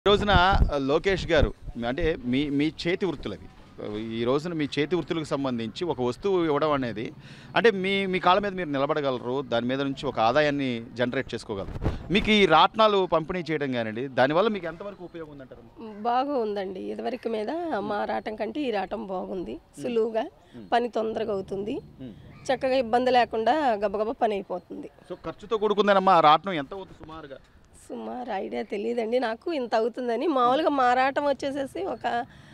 ఈ రోజున ఆ, లోకేష్ గారు అంటే మీ మీ చేతి వృత్తులు అవి ఈ రోజున మీ చేతి వృత్తులకు సంబంధించి ఒక వస్తువు ఇవ్వడం అనేది అంటే మీ మీ కాళ్ళ మీద మీరు నిలబడగలరు దాని మీద నుంచి ఒక ఆదాయాన్ని జనరేట్ చేసుకోగలరు మీకు ఈ రాట్నాలు పంపిణీ చేయడం కానివ్వండి దానివల్ల మీకు ఎంతవరకు ఉపయోగం ఉందంటారు బాగా ఉందండి ఇదివరకు మీద మా రాటం కంటే ఈ రాటం బాగుంది సులువుగా పని తొందరగా అవుతుంది చక్కగా ఇబ్బంది లేకుండా గబగబా పని అయిపోతుంది సో ఖర్చుతో కూడుకుందేనమ్మా ఆ రాట్నం ఎంత అవుతుంది సుమారుగా సుమారు ఐడియా తెలియదండి నాకు ఇంత అవుతుందని మామూలుగా మా రాటం వచ్చేసేసి ఒక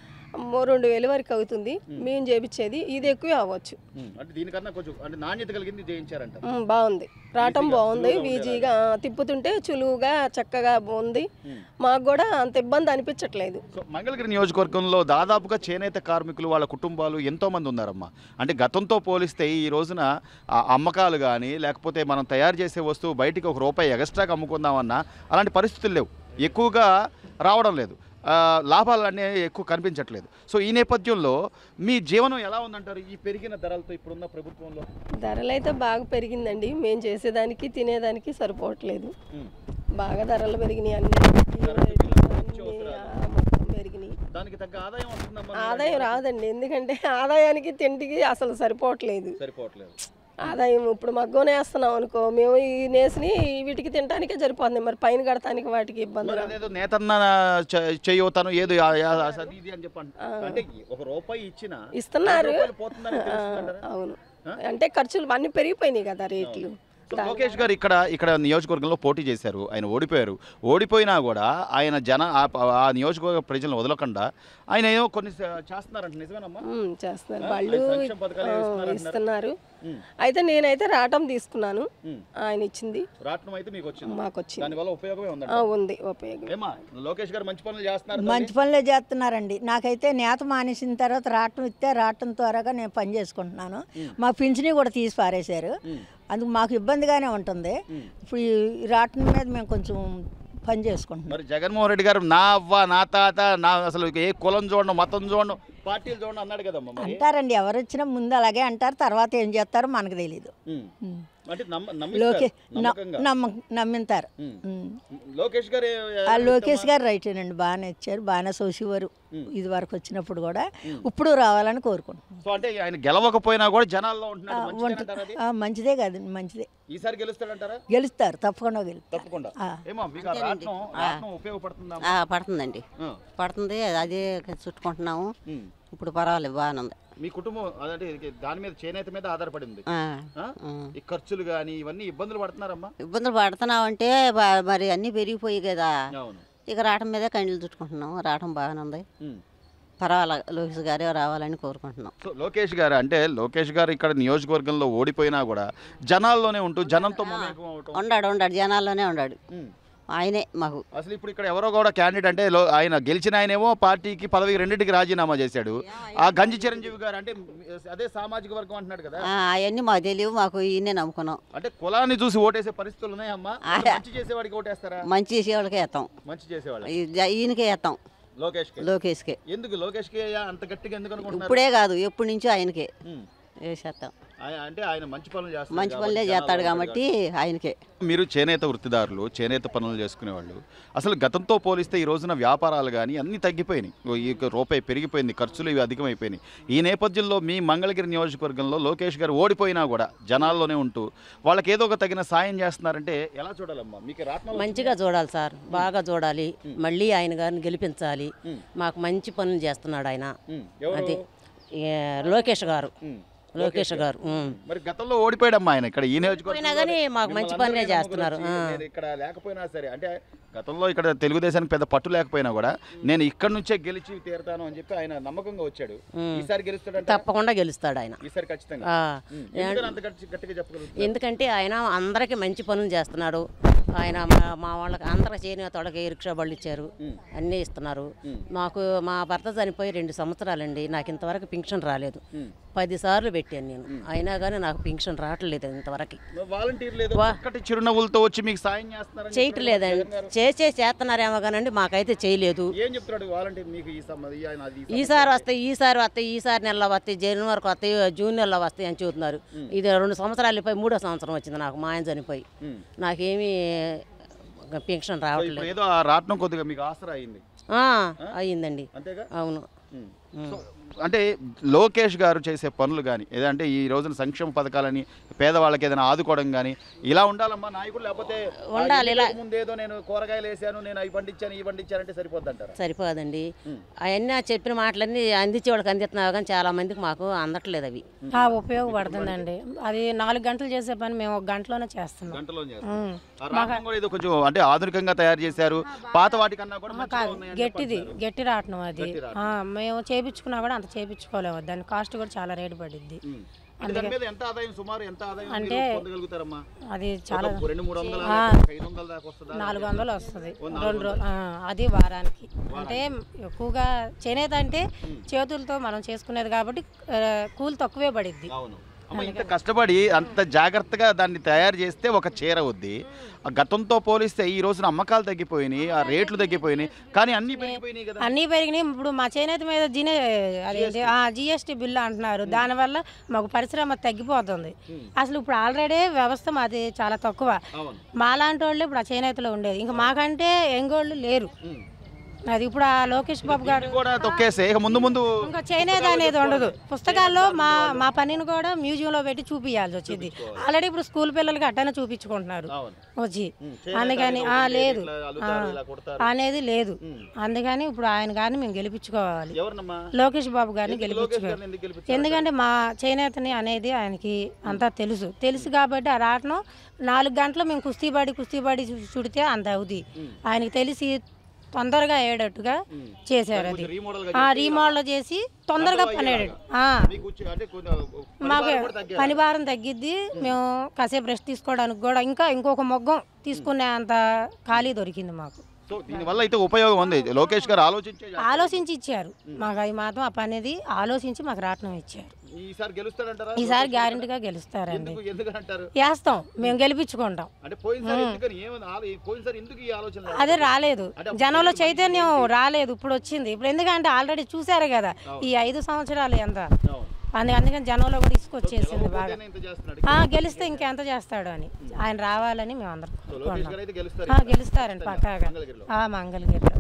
మూ- రెండు వేలు వరకు అవుతుంది మేము చేపించేది ఇది ఎక్కువే అవ్వచ్చు ఉమ్, అంటే దీనికన్నా కొంచెం అంటే నాణ్యత కలిగింది చేయించారంట ఉమ్, బాగుంది రాటం బాగుంది ఈజీగా ఆ, తిప్పుతుంటే చులువుగా చక్కగా ఉంది మాకు కూడా అంత ఇబ్బంది అనిపించట్లేదు సో మంగళగిరి నియోజకవర్గంలో దాదాపుగా చేనేత కార్మికులు వాళ్ళ కుటుంబాలు ఎంతో మంది ఉన్నారమ్మా అంటే గతంతో పోలిస్తే ఈ రోజున ఆ అమ్మకాలు కానీ లేకపోతే మనం తయారు చేసే వస్తువు బయటికి ఒక రూపాయి ఎక్స్ట్రాగా అమ్ముకుందామన్నా అలాంటి పరిస్థితులు లేవు ఎక్కువగా రావడం లేదు ఆ, లాభాలు అనేవి ఎక్కువ కనిపించట్లేదు సో ఈ నేపథ్యంలో మీ జీవనం ఎలా ఉందంటారు ఈ పెరిగిన ధరలతో ఇప్పుడున్న ప్రభుత్వంలో ధరలు అయితే బాగా పెరిగిందండి మేము చేసేదానికి తినేదానికి సరిపోవట్లేదు ఉమ్. బాగా ధరలు పెరిగినాయి అన్ని కరెంటు బిల్లులు, అన్ని, నిత్యావసరాలు. ఆ, మొత్తం పెరిగినాయి దానికి తగ్గ ఆదాయం వస్తుందమ్మా ఆదాయం రాదండి ఎందుకంటే ఆదాయానికి తిండికి అసలు సరిపోవట్లేదు సరిపోవట్లేదు ఆదాయం ఇప్పుడు మగ్గోనే వేస్తున్నాం అనుకో మేము ఈ నేసిని వీటికి తినడానికే సరిపోతుంది మరి పైన కడటానికి వాటికి ఇబ్బంది మరి రాదు. అదేదో నేతన్న చ- చెయ్యవుతాను ఏదో ఆ- ఆ- ఆ- అది ఇది అని చెప్పండి అంటే ఒక రూపాయి ఇచ్చిన ఇస్తున్నారు పోతుందని తెలుస్తుందంటారా? అవును అంటే ఖర్చులు అన్ని పెరిగిపోయినాయి కదా రేట్లు సో లోకేష్ గారు ఇక్కడ ఇక్కడ నియోజకవర్గంలో పోటీ చేశారు ఆయన ఓడిపోయారు ఓడిపోయినా కూడా ఆయన జన ఆ- ఆ నియోజకవర్గ ప్రజలను వదలకుండా ఆయన ఏమో కొన్ని స- చేస్తున్నారంట నిజమేనమ్మా ఉమ్, చేస్తున్నారు ఆ, వాళ్ళు ఆయన సంక్షేమ పథకాలు ఆ, ఇస్తున్నారంటున్నారు. ఇస్తున్నారు ఉమ్. అయితే నేనైతే రావటం తీసుకున్నాను ఉమ్. ఆయన ఇచ్చింది రాట్నం అయితే మీకు వచ్చింది మాకు వచ్చింది దానివల్ల ఉపయోగమే ఉందంట ఆ, ఉంది ఉపయోగం ఏమా లోకేష్ గారు మంచి పనులు చేస్తున్నారు మంచి పనులే చేస్తున్నారండి నాకైతే నేత మానేసిన తర్వాత రావటం ఇస్తే రావటం త్వరగా నేను పని చేసుకుంటున్నాను మా పింఛని కూడా తీసి పారేశారు అందుకు మాకు ఇబ్బందిగానే ఉంటుంది ఇప్పుడు ఈ రావటం మీద మేము కొంచెం పని చేసుకుంటున్నాం మరి జగన్మోహన్ రెడ్డి గారు నా అవ్వ నా తాత నా అసలు ఏ కులం చూడడం మతం చూడడం పార్టీలు చూడడం అన్నాడు కదమ్మా మరి అంటారండి ఎవరు వచ్చినా ముందు అలాగే అంటారు తర్వాత ఏం చేస్తారో మనకు తెలీదు ఉమ్. ఉమ్. అంటే నమ్మ లోకే నమ్మిస్తారు, నమ్మకంగా నమ్మ నమ్మింటారు ఉమ్. ఉమ్. లోకేష్ గారు ఆ లోకేష్ గారు రైటేనండి బాగానే ఇచ్చారు బాగానే చూసేవారు ఇది వరకు వచ్చినప్పుడు కూడా ఇప్పుడు రావాలని కోరుకుంటున్నాం సో అంటే ఆయన గెలవకపోయినా కూడా జనాల్లో ఉంటున్నాడు మంచిదేనంటారా అది? ఆ, మంచిదే కదండి మంచిదే ఈసారి గెలుస్తాడంటారా గెలుస్తారు తప్పకుండా గెలుస్తారు తప్పకుండా ఆ. ఏమో మీకు ఆ రాట్నం రాట్నం ఉపయోగపడుతుందా ఆ, పడుతుందండి ఆ. పడుతుంది అదే చుట్టుకుంటున్నాము ఉమ్. ఇప్పుడు పర్వాలేదు బాగానే ఉంది మీ కుటుంబం అదంటే ఇది దాని మీద చేనేత మీద ఆధారపడింది ఆ, ఆ? ఆ. ఈ ఖర్చులు కానీ ఇవన్నీ ఇబ్బందులు పడుతున్నారమ్మా ఇబ్బందులు పడుతున్నామంటే బా- మరి అన్నీ పెరిగిపోయి కదా అవును ఇక రావటం మీదే కండ్లు చుట్టుకుంటున్నాం రావటం బాగానే ఉంది ఉమ్. పర్వాలేదు లోకేష్ గారే రావాలని కోరుకుంటున్నాం సో లోకేష్ గారు అంటే లోకేష్ గారు ఇక్కడ నియోజకవర్గంలో ఓడిపోయినా కూడా జనాల్లోనే ఉంటూ జనంతో మమేకం అవటం ఉండాడు ఉండాడు జనాల్లోనే ఉండాడు ఉమ్. ఆయనే మాకు అసలు ఇప్పుడు ఇక్కడ ఎవరో కూడా క్యాండిడేట్ అంటే లో- ఆయన గెలిచిన ఆయనేమో పార్టీకి పదవికి రెండింటికి రాజీనామా చేశాడు ఆ గంజి చిరంజీవి గారు అంటే అదే సామాజిక వర్గం అంటున్నాడు కదా అవన్నీ మాకు తెలియవు మాకు ఈయనే నమ్ముకున్నాం అంటే కులాన్ని చూసి ఓటేసే పరిస్థితులు ఉన్నాయమ్మా అంటే మంచి చేసేవాడికి ఓటేస్తారా మంచి చేసేవాళ్ళకే వేస్తాం మంచి చేసేవాళ్ళు ఈ జ- ఈయనకే వేస్తాం లోకేష్ లోకేష్కే ఎందుకు లోకేష్ కి అంత గట్టిగా ఎందుకు అనుకుంటున్నారు ఇప్పుడే కాదు ఎప్పటి నుంచో ఆయనకే ఉమ్. వేసేస్తాం ఆయ- అంటే ఆయన మంచి పనులు చేస్తారు మంచి కాబట్టి పనులే జనాలు చేస్తాడు ఉంటారు కాబట్టి ఆయనకే మీరు చేనేత వృత్తిదారులు చేనేత పనులు చేసుకునేవాళ్ళు అసలు గతంతో పోలిస్తే ఈ రోజున వ్యాపారాలు కానీ అన్నీ తగ్గిపోయినాయి ఓ ఈ యొక్క రూపాయి పెరిగిపోయింది ఖర్చులు ఇవి అధికమైపోయినాయి ఈ నేపథ్యంలో మీ మంగళగిరి నియోజకవర్గంలో లోకేష్ గారు ఓడిపోయినా కూడా జనాల్లోనే ఉంటూ వాళ్ళకి ఏదో ఒక తగిన సాయం చేస్తున్నారంటే ఎలా చూడాలమ్మా మీకు రాత్మ మంచిగా చూడాలి సార్ బాగా చూడాలి మళ్ళీ ఆయన గారిని గెలిపించాలి మాకు మంచి పనులు చేస్తున్నాడు ఆయన అది ఏ, లోకేష్ గారు లోకేష్ గారు ఉమ్. మరి గతంలో ఓడిపోయాడమ్మా ఆయన ఇక్కడ ఈ పోయినా కానీ మాకు మంచి పనులే చేస్తున్నారు ఆ. నేను ఇక్కడ లేకపోయినా సరే అంటే గతంలో ఇక్కడ తెలుగుదేశానికి పెద్ద పట్టు లేకపోయినా కూడా నేను ఇక్కడ నుంచే గెలిచి తీరుతాను అని చెప్పి ఆయన నమ్మకంగా వచ్చాడు ఈసారి గెలుస్తాడంట తప్పకుండా గెలుస్తాడు ఆయన ఈసారి ఖచ్చితంగా ఆ. ఉమ్. ఎందుకని అంత గట్టి- గట్టిగా చెప్పగలుగుతున్నారు ఎందుకంటే ఆయన అందరికీ మంచి పనులు చేస్తున్నాడు ఆయన మా- మా వాళ్ళకి అందరికి చేరిన తొడకి రిక్షా బళ్ళు ఇచ్చారు అన్నీ ఇస్తున్నారు మాకు మా భర్త చనిపోయి రెండు సంవత్సరాలండి నాకు ఇంతవరకు పింఛన్ రాలేదు పది సార్లు పెట్టాను నేను అయినా కానీ నాకు పింఛన్ రావట్లేదు ఇంతవరకు వాలంటీర్లు ఏదో చక్కటి చిరునవ్వులతో వచ్చి మీకు సాయం చేస్తున్నారని చేయట్లేదండి చేసే చేస్తున్నారేమో కానండి మాకైతే చేయలేదు ఏం చెప్తున్నాడు వాలంటీర్ మీకు ఈ సంబంధం ఆయన అది ఈ ఈసారి వస్తాయి ఈసారి వస్తాయి ఈసారి నెలలో వస్తాయి జనవరికి వస్తాయి జూన్ నెలలో వస్తాయి అని చెబుతున్నారు ఇది రెండు సంవత్సరాలు పోయి మూడో సంవత్సరం వచ్చింది నాకు మా ఆయన చనిపోయి నాకేమీ పెన్షన్ ఇప్పుడు రావట్లేదు ఏదో ఆ రాట్నం కొద్దిగా మీకు ఆసరా అయింది ఆ, అయ్యిందండి అంతేగా అవును సో అంటే లోకేష్ గారు చేసే పనులు కానీ ఏదంటే ఈ రోజున సంక్షేమ పథకాలని పేదవాళ్ళకి ఏదైనా ఆదుకోవడం కానీ ఇలా ఉండాలమ్మా నాయకుడు లేకపోతే ఆ, ఉండాలి, ఇలా- ఎన్నికలకు ముందేదో నేను కూరగాయలు వేసాను నేను అవి పండించాను ఈ పండించానంటే సరిపోద్ది అంటారా సరిపోదండి అవన్నీ ఆ చెప్పిన మాటలన్నీ అందించే వాళ్ళకి అందిస్తున్నావు కానీ చాలా మందికి మాకు అందట్లేదు అవి ఆ, ఉపయోగపడుతుందండి అది నాలుగు గంటలు చేసే పని మేము ఒక గంటలోనే చేస్తున్నాం గంటలో ఉమ్. ఆ రాట్నం కూడా ఏదో కొంచెం అంటే ఆధునికంగా తయారు చేశారు పాత వాటికన్నా కూడా మంచిగా కాదు ఉన్నాయని గట్టిది గట్టి రావటం అది ఆ, మేము చేపించుకున్నా కూడా అంత చేపించుకోలేము దాని కాస్ట్ కూడా చాలా రేటు పడిద్ది ఉమ్. అంటే దాని మీద ఎంత ఆదాయం సుమారు ఎంత ఆదాయం అంటే మీరు పొందగలుగుతారమ్మా అది చాలా ఒక రెండు మూడు వందల ఆ. ఐదు వందల దాకా వస్తుందా నాలుగు వందలు వస్తుంది రెండు రో- ఆ, అది వారానికి అంటే ఎక్కువగా చేనేత అంటే చేతులతో మనం చేసుకునేది కాబట్టి ఆ, కూలి తక్కువే పడిద్ది అవును అమ్మ, ఇంత కష్టపడి అంత జాగ్రత్తగా దాన్ని తయారు చేస్తే ఒక చీర వద్ది ఆ గతంతో పోలిస్తే ఈ రోజున అమ్మకాలు తగ్గిపోయినాయి ఆ రేట్లు తగ్గిపోయినాయి కానీ అన్ని పెరిగిపోయినాయి కదా అన్నీ పెరిగినాయి ఇప్పుడు మా చేనేత మీద జీనే అదేంటి జిఎస్టీ బిల్లు అంటున్నారు దానివల్ల మాకు పరిశ్రమ తగ్గిపోతుంది అసలు ఇప్పుడు ఆల్రెడీ వ్యవస్థ మాది చాలా తక్కువ అవును మాలాంటి వాళ్ళు ఇప్పుడు ఆ చేనేతలో ఉండేది ఇంకా మాకంటే ఎంగోళ్ళు లేరు అది ఇప్పుడు ఆ లోకేష్ బాబు గారు ఇది కూడా తొక్కేస్తే ఇక ముందు ముందు ఇంకా చేనేత అనేది ఉండదు పుస్తకాల్లో మా మా పనిని కూడా మ్యూజియంలో పెట్టి చూపించాల్సి వచ్చింది ఆల్రెడీ ఇప్పుడు స్కూల్ పిల్లలకి అట్టనే చూపించుకుంటున్నారు అవును వచ్చి చేనేత అందుకని అనేది ఆ ఒకటి లేదు ఇట్లా అల్లుతారు, ఇలా కొడతారు. అనేది లేదు అందుకని ఇప్పుడు ఆయన గారిని మేము గెలిపించుకోవాలి ఎవరినమ్మా లోకేష్ బాబు గారిని ఎందుకు లోకేష్ గెలిపించుకోవాలి గారిని ఎందుకు గెలిపించారు? ఎందుకంటే మా చేనేతని అనేది ఆయనకి అంతా తెలుసు తెలుసు కాబట్టి ఆ రాటను నాలుగు గంటలు మేము కుస్తీపడి కుస్తీపడి చు- చుడితే అంత అవుది ఆయనకి తెలిసి తొందరగా అయ్యేటట్టుగా చేశారు అది రీమోడల్ గా ఆ రీమోడల్ చేసి తొందరగా పని అయ్యాడు. ఆ మీకు వచ్చి- అంటే కొంచెం పని మాకు భారం కూడా తగ్గాలి. పని భారం తగ్గిద్ది మేము కాసేపు రెస్ట్ తీసుకోవడానికి కూడా ఇంకా ఇంకొక మొగ్గం తీసుకునే అంత ఖాళీ దొరికింది మాకు సో దీనివల్ల అయితే ఉపయోగం ఉంది లోకేష్ గారు ఆలోచించే ఆలోచించి ఇచ్చారు మాకు అవి మాత్రం ఆ పని అనేది ఆలోచించి మాకు రాట్నం ఇచ్చారు ఈసారి గెలుస్తాడంటారా ఈసారి గ్యారెంటీగా గెలుస్తారండి ఎందుకు ఎందుకు అంటారు వేస్తాం మేము గెలిపించుకుంటాం అంటే పోయినసారి ఎందుకని ఏమన్నా ఆలో- పోయినసారి ఎందుకు ఈ ఆలోచన రాలేదు? అదే రాలేదు జనంలో చైతన్యం రాలేదు ఇప్పుడు వచ్చింది ఇప్పుడు ఎందుకంటే ఆల్రెడీ చూసారు కదా ఈ ఐదు సంవత్సరాలు ఎంత అవును. అందు అందుకని జనంలో కూడా ఇసుకొచ్చేసింది బాగా పోతేనే ఇంత చేస్తున్నాడు ఆ, గెలిస్తే ఇంకెంత చేస్తాడు అని ఆయన రావాలని మేము అందరం సో లోకేష్ గారు అయితే గెలుస్తారు ఆ, గెలుస్తారండి పక్కాగా మంగళగిరిలో. ఆ, మంగళగిరిలో